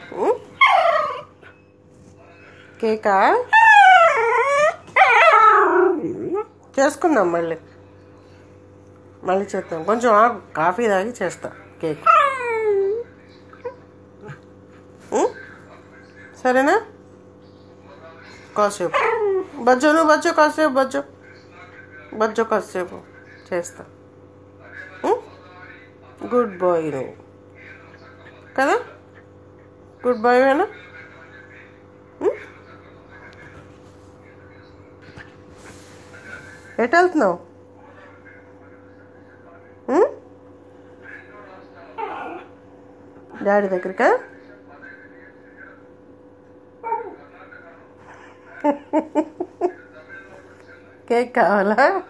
ఉం? కేకా చేసుకుందాం మళ్ళీ మళ్ళీ చేద్దాం కొంచెం ఆగు కాఫీ తాగి చేస్తా కేక్ ఉం? సరేనా కాసేపు బజ్జో నువ్వు బజ్జో కాసేపు బజ్జో బజ్జో కాసేపు చేస్తా ఉం? గుడ్ బాయ్ నువ్వు కదా గుడ్ బాయ్ వేనా ఎటు వెళ్తున్నావు ఉం? డాడీ దగ్గరికా కేక్ కావాలా